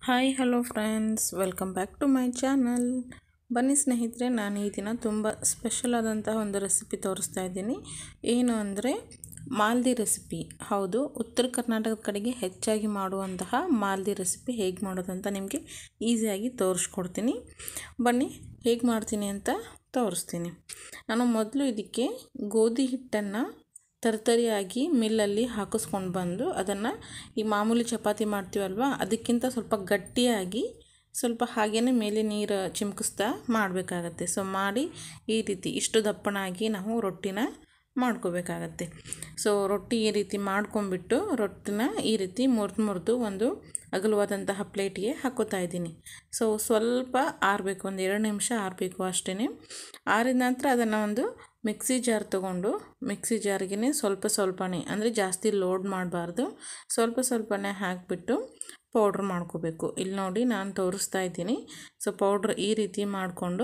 hi hello friends welcome back to my channel ಬನ್ನಿ ಸ್ನೇಹಿತರೆ ನಾನು ಈ ದಿನ ತುಂಬ ಸ್ಪೆಷಲ್ ಆದಂತಹ ಒಂದು ರೆಸಿಪಿ ತೋರಿಸ್ತಾ ಇದ್ದೀನಿ ಏನು ಅಂದರೆ ಮಾಲ್ದಿ ರೆಸಿಪಿ ಹೌದು ಉತ್ತರ ಕರ್ನಾಟಕದ ಕಡೆಗೆ ಹೆಚ್ಚಾಗಿ ಮಾಡುವಂತಹ ಮಾಲ್ದಿ ರೆಸಿಪಿ ಹೇಗೆ ಮಾಡೋದಂತ ನಿಮಗೆ ಈಸಿಯಾಗಿ ತೋರಿಸ್ಕೊಡ್ತೀನಿ ಬನ್ನಿ ಹೇಗೆ ಮಾಡ್ತೀನಿ ಅಂತ ತೋರಿಸ್ತೀನಿ ನಾನು ಮೊದಲು ಇದಕ್ಕೆ ಗೋಧಿ ಹಿಟ್ಟನ್ನು ತರ್ತರಿಯಾಗಿ ಮಿಲ್ಲಲ್ಲಿ ಹಾಕಿಸ್ಕೊಂಡು ಬಂದು ಅದನ್ನು ಈ ಮಾಮೂಲಿ ಚಪಾತಿ ಮಾಡ್ತೀವಲ್ವ ಅದಕ್ಕಿಂತ ಸ್ವಲ್ಪ ಗಟ್ಟಿಯಾಗಿ ಸ್ವಲ್ಪ ಹಾಗೇ ಮೇಲೆ ನೀರು ಚಿಮ್ಕಿಸ್ತಾ ಮಾಡಬೇಕಾಗತ್ತೆ ಸೊ ಮಾಡಿ ಈ ರೀತಿ ಇಷ್ಟು ದಪ್ಪನಾಗಿ ನಾವು ರೊಟ್ಟಿನ ಮಾಡ್ಕೋಬೇಕಾಗತ್ತೆ ಸೊ ರೊಟ್ಟಿ ಈ ರೀತಿ ಮಾಡ್ಕೊಂಬಿಟ್ಟು ರೊಟ್ಟಿನ ಈ ರೀತಿ ಮುರಿದು ಮುರಿದು ಒಂದು ಅಗಲವಾದಂತಹ ಪ್ಲೇಟಿಗೆ ಹಾಕೋತಾ ಇದ್ದೀನಿ ಸೊ ಸ್ವಲ್ಪ ಆರಬೇಕು ಒಂದು ಎರಡು ನಿಮಿಷ ಆರಬೇಕು ಅಷ್ಟೇ ಆರಿದ ನಂತರ ಅದನ್ನು ಒಂದು ಮಿಕ್ಸಿ ಜಾರ್ ತೊಗೊಂಡು ಮಿಕ್ಸಿ ಜಾರ್ಗೆ ಸ್ವಲ್ಪ ಸ್ವಲ್ಪನೇ ಅಂದರೆ ಜಾಸ್ತಿ ಲೋಡ್ ಮಾಡಬಾರ್ದು ಸ್ವಲ್ಪ ಸ್ವಲ್ಪನೇ ಹಾಕಿಬಿಟ್ಟು ಪೌಡ್ರ್ ಮಾಡ್ಕೋಬೇಕು ಇಲ್ಲಿ ನೋಡಿ ನಾನು ತೋರಿಸ್ತಾ ಇದ್ದೀನಿ ಸೊ ಪೌಡ್ರ್ ಈ ರೀತಿ ಮಾಡಿಕೊಂಡು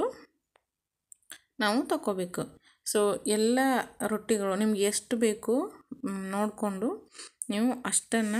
ನಾವು ತಗೋಬೇಕು ಸೊ ಎಲ್ಲ ರೊಟ್ಟಿಗಳು ನಿಮ್ಗೆ ಎಷ್ಟು ಬೇಕು ನೋಡಿಕೊಂಡು ನೀವು ಅಷ್ಟನ್ನು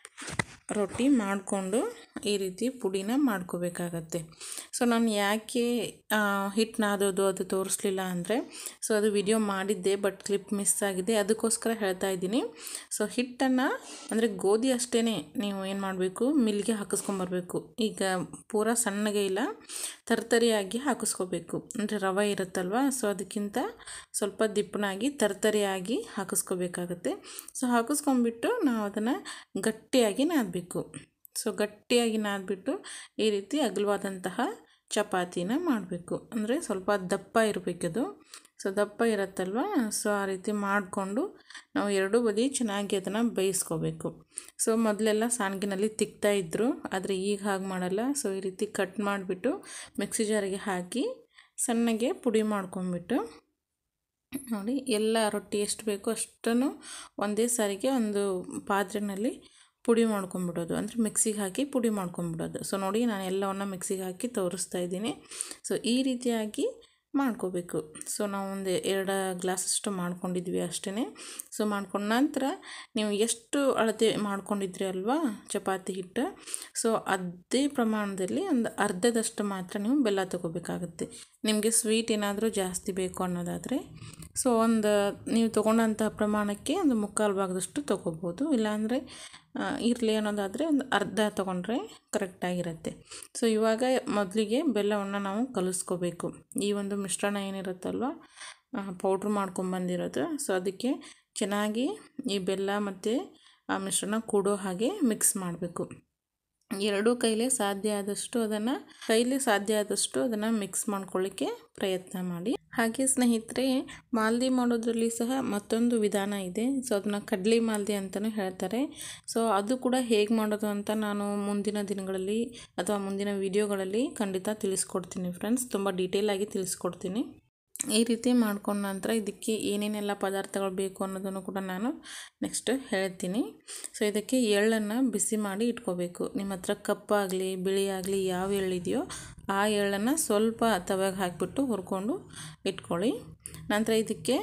ರೊಟ್ಟಿ ಮಾಡಿಕೊಂಡು ಈ ರೀತಿ ಪುಡಿನ ಮಾಡ್ಕೋಬೇಕಾಗತ್ತೆ ಸೊ ನಾನು ಯಾಕೆ ಹಿಟ್ಟು ನಾದೋದು ಅದು ತೋರಿಸ್ಲಿಲ್ಲ ಅಂದರೆ ಸೊ ಅದು ವಿಡಿಯೋ ಮಾಡಿದ್ದೆ ಬಟ್ ಕ್ಲಿಪ್ ಮಿಸ್ ಆಗಿದೆ ಅದಕ್ಕೋಸ್ಕರ ಹೇಳ್ತಾ ಇದ್ದೀನಿ ಸೊ ಹಿಟ್ಟನ್ನು ಅಂದರೆ ಗೋಧಿ ಅಷ್ಟೇ ನೀವು ಏನು ಮಾಡಬೇಕು ಮಿಲ್ಗೆ ಹಾಕಿಸ್ಕೊಂಬರ್ಬೇಕು ಈಗ ಪೂರ ಸಣ್ಣಗೆ ಇಲ್ಲ ತರ್ತರಿಯಾಗಿ ಹಾಕಿಸ್ಕೋಬೇಕು ಅಂದರೆ ರವೆ ಇರುತ್ತಲ್ವ ಸೊ ಅದಕ್ಕಿಂತ ಸ್ವಲ್ಪ ದಿಪ್ಪನಾಗಿ ತರ್ತರಿಯಾಗಿ ಹಾಕಿಸ್ಕೋಬೇಕಾಗತ್ತೆ ಸೊ ಹಾಕಿಸ್ಕೊಂಬಿಟ್ಟು ನಾವು ಅದನ್ನು ಗಟ್ಟಿಯಾಗಿ ನಾದಬೇಕು ಸೊ ಗಟ್ಟಿಯಾಗಿ ನಾದ್ಬಿಟ್ಟು ಈ ರೀತಿ ಅಗಲವಾದಂತಹ ಚಪಾತಿನ ಮಾಡಬೇಕು ಅಂದರೆ ಸ್ವಲ್ಪ ದಪ್ಪ ಇರಬೇಕದು ಸೊ ದಪ್ಪ ಇರುತ್ತಲ್ವ ಸೊ ಆ ರೀತಿ ಮಾಡಿಕೊಂಡು ನಾವು ಎರಡೂ ಬದಿ ಚೆನ್ನಾಗಿ ಅದನ್ನು ಬೇಯಿಸ್ಕೋಬೇಕು ಸೊ ಮೊದಲೆಲ್ಲ ಸಾಣಿಗೆನಲ್ಲಿ ತಿಕ್ತಾ ಇದ್ದರು ಆದರೆ ಈಗ ಹಾಗೆ ಮಾಡಲ್ಲ ಸೊ ಈ ರೀತಿ ಕಟ್ ಮಾಡಿಬಿಟ್ಟು ಮಿಕ್ಸಿ ಜಾರಿಗೆ ಹಾಕಿ ಸಣ್ಣಗೆ ಪುಡಿ ಮಾಡ್ಕೊಂಬಿಟ್ಟು ನೋಡಿ ಎಲ್ಲ ರೊಟ್ಟಿ ಎಷ್ಟು ಬೇಕೋ ಅಷ್ಟನ್ನು ಒಂದೇ ಸಾರಿಗೆ ಒಂದು ಪಾತ್ರೆಯಲ್ಲಿ ಪುಡಿ ಮಾಡ್ಕೊಂಬಿಡೋದು ಅಂದರೆ ಮಿಕ್ಸಿಗೆ ಹಾಕಿ ಪುಡಿ ಮಾಡ್ಕೊಂಬಿಡೋದು ಸೊ ನೋಡಿ ನಾನು ಎಲ್ಲವನ್ನು ಮಿಕ್ಸಿಗೆ ಹಾಕಿ ತೋರಿಸ್ತಾ ಇದ್ದೀನಿ ಸೊ ಈ ರೀತಿಯಾಗಿ ಮಾಡ್ಕೋಬೇಕು ಸೊ ನಾವು ಒಂದು ಎರಡು ಗ್ಲಾಸಷ್ಟು ಮಾಡ್ಕೊಂಡಿದ್ವಿ ಅಷ್ಟೇ ಸೊ ಮಾಡ್ಕೊಂಡ ನಂತರ ನೀವು ಎಷ್ಟು ಅಳತೆ ಮಾಡ್ಕೊಂಡಿದ್ರಿ ಅಲ್ವಾ ಚಪಾತಿ ಹಿಟ್ಟು ಸೊ ಅದೇ ಪ್ರಮಾಣದಲ್ಲಿ ಒಂದು ಅರ್ಧದಷ್ಟು ಮಾತ್ರ ನೀವು ಬೆಲ್ಲ ತೊಗೋಬೇಕಾಗುತ್ತೆ ನಿಮಗೆ ಸ್ವೀಟ್ ಏನಾದರೂ ಜಾಸ್ತಿ ಬೇಕು ಅನ್ನೋದಾದರೆ ಸೊ ಒಂದು ನೀವು ತೊಗೊಂಡಂಥ ಪ್ರಮಾಣಕ್ಕೆ ಒಂದು ಮುಕ್ಕಾಲು ಭಾಗದಷ್ಟು ತೊಗೋಬೋದು ಇಲ್ಲಾಂದರೆ ಇರಲಿ ಅನ್ನೋದಾದರೆ ಒಂದು ಅರ್ಧ ತೊಗೊಂಡ್ರೆ ಕರೆಕ್ಟಾಗಿರುತ್ತೆ ಸೊ ಇವಾಗ ಮೊದಲಿಗೆ ಬೆಲ್ಲವನ್ನು ನಾವು ಕಲಿಸ್ಕೋಬೇಕು ಈ ಒಂದು ಮಿಶ್ರಣ ಏನಿರುತ್ತಲ್ವ ಪೌಡ್ರ್ ಮಾಡ್ಕೊಂಬಂದಿರೋದು ಸೊ ಅದಕ್ಕೆ ಚೆನ್ನಾಗಿ ಈ ಬೆಲ್ಲ ಮತ್ತು ಆ ಮಿಶ್ರಣ ಕೂಡೋ ಹಾಗೆ ಮಿಕ್ಸ್ ಮಾಡಬೇಕು ಎರಡೂ ಕೈಲೇ ಸಾಧ್ಯ ಆದಷ್ಟು ಅದನ್ನು ಕೈಲಿ ಸಾಧ್ಯ ಆದಷ್ಟು ಅದನ್ನು ಮಿಕ್ಸ್ ಮಾಡ್ಕೊಳ್ಳಿಕ್ಕೆ ಪ್ರಯತ್ನ ಮಾಡಿ ಹಾಗೆ ಸ್ನೇಹಿತರೆ ಮಾಲ್ದಿ ಮಾಡೋದ್ರಲ್ಲಿ ಸಹ ಮತ್ತೊಂದು ವಿಧಾನ ಇದೆ ಸೊ ಅದನ್ನ ಕಡ್ಲಿ ಮಾಲ್ದಿ ಅಂತಲೂ ಹೇಳ್ತಾರೆ ಸೊ ಅದು ಕೂಡ ಹೇಗೆ ಮಾಡೋದು ಅಂತ ನಾನು ಮುಂದಿನ ದಿನಗಳಲ್ಲಿ ಅಥವಾ ಮುಂದಿನ ವಿಡಿಯೋಗಳಲ್ಲಿ ಖಂಡಿತ ತಿಳಿಸ್ಕೊಡ್ತೀನಿ ಫ್ರೆಂಡ್ಸ್ ತುಂಬ ಡೀಟೇಲಾಗಿ ತಿಳಿಸ್ಕೊಡ್ತೀನಿ ಈ ರೀತಿ ಮಾಡ್ಕೊಂಡ ನಂತರ ಇದಕ್ಕೆ ಏನೇನೆಲ್ಲ ಪದಾರ್ಥಗಳು ಬೇಕು ಅನ್ನೋದನ್ನು ಕೂಡ ನಾನು ನೆಕ್ಸ್ಟ್ ಹೇಳ್ತೀನಿ ಸೊ ಇದಕ್ಕೆ ಎಳ್ಳನ್ನು ಬಿಸಿ ಮಾಡಿ ಇಟ್ಕೋಬೇಕು ನಿಮ್ಮ ಹತ್ರ ಕಪ್ಪಾಗಲಿ ಬಿಳಿ ಆಗಲಿ ಯಾವ ಎಳ್ಳಿದೆಯೋ ಆ ಎಳ್ಳನ್ನು ಸ್ವಲ್ಪ ತವೆಗೆ ಹಾಕಿಬಿಟ್ಟು ಹುರ್ಕೊಂಡು ಇಟ್ಕೊಳ್ಳಿ ನಂತರ ಇದಕ್ಕೆ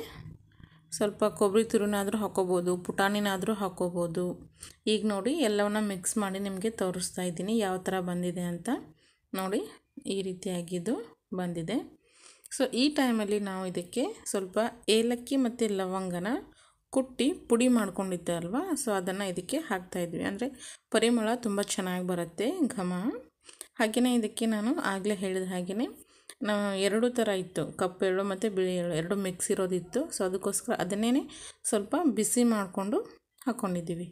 ಸ್ವಲ್ಪ ಕೊಬ್ಬರಿ ತುರಿನಾದರೂ ಹಾಕೋಬೋದು ಪುಟಾಣಿನಾದರೂ ಹಾಕೋಬೋದು ಈಗ ನೋಡಿ ಎಲ್ಲವನ್ನ ಮಿಕ್ಸ್ ಮಾಡಿ ನಿಮಗೆ ತೋರಿಸ್ತಾ ಇದ್ದೀನಿ ಯಾವ ಥರ ಬಂದಿದೆ ಅಂತ ನೋಡಿ ಈ ರೀತಿಯಾಗಿದ್ದು ಬಂದಿದೆ ಸೊ ಈ ಟೈಮಲ್ಲಿ ನಾವು ಇದಕ್ಕೆ ಸ್ವಲ್ಪ ಏಲಕ್ಕಿ ಮತ್ತು ಲವಂಗನ ಕುಟ್ಟಿ ಪುಡಿ ಮಾಡ್ಕೊಂಡಿದ್ದೆ ಅಲ್ವಾ ಸೊ ಅದನ್ನು ಇದಕ್ಕೆ ಹಾಕ್ತಾಯಿದ್ವಿ ಅಂದರೆ ಪರಿಮಳ ತುಂಬ ಚೆನ್ನಾಗಿ ಬರುತ್ತೆ ಘಮ ಹಾಗೆಯೇ ಇದಕ್ಕೆ ನಾನು ಆಗಲೇ ಹೇಳಿದ ಹಾಗೆಯೇ ನಾವು ಎರಡು ಥರ ಇತ್ತು ಕಪ್ಪು ಎಳ್ಳು ಮತ್ತು ಬಿಳಿ ಎಳ್ಳು ಎರಡು ಮಿಕ್ಸ್ ಇರೋದಿತ್ತು ಸೊ ಅದಕ್ಕೋಸ್ಕರ ಅದನ್ನೇ ಸ್ವಲ್ಪ ಬಿಸಿ ಮಾಡಿಕೊಂಡು ಹಾಕ್ಕೊಂಡಿದ್ದೀವಿ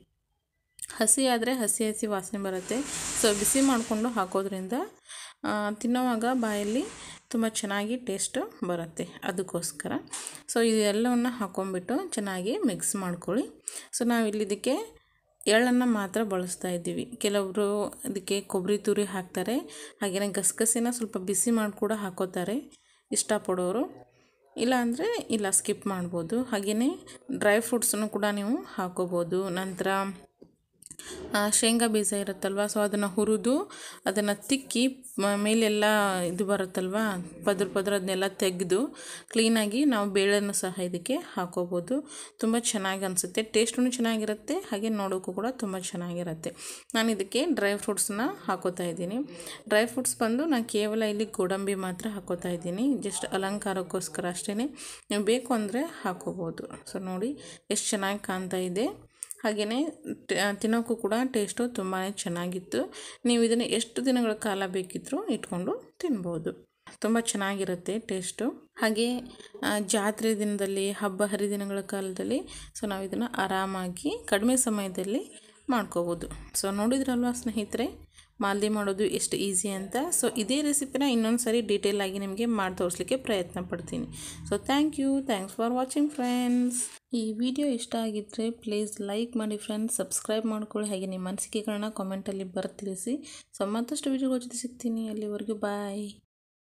ಹಸಿ ಆದರೆ ಹಸಿ ಹಸಿ ವಾಸನೆ ಬರುತ್ತೆ ಸೊ ಬಿಸಿ ಮಾಡಿಕೊಂಡು ಹಾಕೋದ್ರಿಂದ ತಿನ್ನೋವಾಗ ಬಾಯಲ್ಲಿ ತುಂಬ ಚೆನ್ನಾಗಿ ಟೇಸ್ಟು ಬರುತ್ತೆ ಅದಕ್ಕೋಸ್ಕರ ಸೊ ಇದೆಲ್ಲವನ್ನು ಹಾಕ್ಕೊಂಬಿಟ್ಟು ಚೆನ್ನಾಗಿ ಮಿಕ್ಸ್ ಮಾಡ್ಕೊಳ್ಳಿ ಸೊ ನಾವು ಇಲ್ಲಿ ಇದಕ್ಕೆ ಎಳ್ಳನ್ನು ಮಾತ್ರ ಬಳಸ್ತಾ ಇದ್ದೀವಿ ಕೆಲವರು ಇದಕ್ಕೆ ಕೊಬ್ಬರಿ ತುರಿ ಹಾಕ್ತಾರೆ ಹಾಗೆಯೇ ಗಸಗಸೆನ ಸ್ವಲ್ಪ ಬಿಸಿ ಮಾಡಿ ಕೂಡ ಹಾಕೋತಾರೆ ಇಷ್ಟಪಡೋರು ಇಲ್ಲಾಂದರೆ ಇಲ್ಲ ಸ್ಕಿಪ್ ಮಾಡ್ಬೋದು ಹಾಗೆಯೇ ಡ್ರೈ ಫ್ರೂಟ್ಸನ್ನು ಕೂಡ ನೀವು ಹಾಕೋಬೋದು ನಂತರ ಆ, ಶೇಂಗಾ ಬೀಜ ಇರುತ್ತಲ್ವ ಸೊ ಅದನ್ನು ಹುರಿದು ಅದನ್ನು ತಿಕ್ಕಿ ಮ- ಮೇಲೆಲ್ಲ ಇದು ಬರುತ್ತಲ್ವ ಪದ್ರ ಪದ್ರ ಅದನ್ನೆಲ್ಲ ತೆಗೆದು ಕ್ಲೀನಾಗಿ ನಾವು ಬೇಳೆನೂ ಸಹ ಇದಕ್ಕೆ ಹಾಕೋಬೋದು ತುಂಬ ಚೆನ್ನಾಗಿ ಅನಿಸುತ್ತೆ ಟೇಸ್ಟೂ ಚೆನ್ನಾಗಿರುತ್ತೆ ಹಾಗೆ ನೋಡೋಕ್ಕೂ ಕೂಡ ತುಂಬ ಚೆನ್ನಾಗಿರುತ್ತೆ ನಾನು ಇದಕ್ಕೆ ಡ್ರೈ ಫ್ರೂಟ್ಸ್ನ ಹಾಕೋತಾ ಇದ್ದೀನಿ ಡ್ರೈ ಫ್ರೂಟ್ಸ್ ಬಂದು ನಾನು ಕೇವಲ ಇಲ್ಲಿ ಗೋಡಂಬಿ ಮಾತ್ರ ಹಾಕೋತಾ ಇದ್ದೀನಿ ಜಸ್ಟ್ ಅಲಂಕಾರಕ್ಕೋಸ್ಕರ ಅಷ್ಟೇ ನೀವು ಬೇಕು ಅಂದರೆ ಹಾಕೋಬೋದು ಸೊ ನೋಡಿ ಎಷ್ಟು ಚೆನ್ನಾಗಿ ಕಾಣ್ತಾ ಇದೆ ಹಾಗೆಯೇ ತಿನ್ನೋಕ್ಕೂ ಕೂಡ ಟೇಸ್ಟು ತುಂಬಾ ಚೆನ್ನಾಗಿತ್ತು ನೀವು ಇದನ್ನು ಎಷ್ಟು ದಿನಗಳ ಕಾಲ ಬೇಕಿದ್ದರೂ ಇಟ್ಕೊಂಡು ತಿನ್ಬೋದು ತುಂಬ ಚೆನ್ನಾಗಿರುತ್ತೆ ಟೇಸ್ಟು ಹಾಗೆ ಆ, ಜಾತ್ರೆ ದಿನದಲ್ಲಿ ಹಬ್ಬ ಹರಿದಿನಗಳ ಕಾಲದಲ್ಲಿ ಸೊ ನಾವು ಇದನ್ನು ಆರಾಮಾಗಿ ಕಡಿಮೆ ಸಮಯದಲ್ಲಿ ಮಾಡ್ಕೋಬೋದು ಸೊ ನೋಡಿದ್ರಲ್ವಾ ಸ್ನೇಹಿತರೆ ಮಾಲ್ದಿ ಮಾಡೋದು ಎಷ್ಟು ಈಸಿ ಅಂತ ಸೊ ಇದೇ ರೆಸಿಪಿನ ಇನ್ನೊಂದು ಸರಿ ಡೀಟೇಲ್ ಆಗಿ ನಿಮಗೆ ಮಾಡಿ ತೋರಿಸ್ಲಿಕ್ಕೆ ಪ್ರಯತ್ನ ಪಡ್ತೀನಿ so thank you thanks for watching friends ಈ ವಿಡಿಯೋ ಇಷ್ಟ ಆಗಿದ್ದರೆ ಪ್ಲೀಸ್ ಲೈಕ್ ಮಾಡಿ ಫ್ರೆಂಡ್ಸ್ ಸಬ್ಸ್ಕ್ರೈಬ್ ಮಾಡ್ಕೊಳ್ಳಿ ಹಾಗೆ ನಿಮ್ಮ ಅನಿಸಿಕೆಗಳನ್ನ ಕಾಮೆಂಟಲ್ಲಿ ಬರೆದು ತಿಳಿಸಿ ಸೊ ಮತ್ತಷ್ಟು ವಿಡಿಯೋಗಳ ಜೊತೆ ಸಿಗ್ತೀನಿ ಅಲ್ಲಿವರೆಗೂ ಬಾಯ್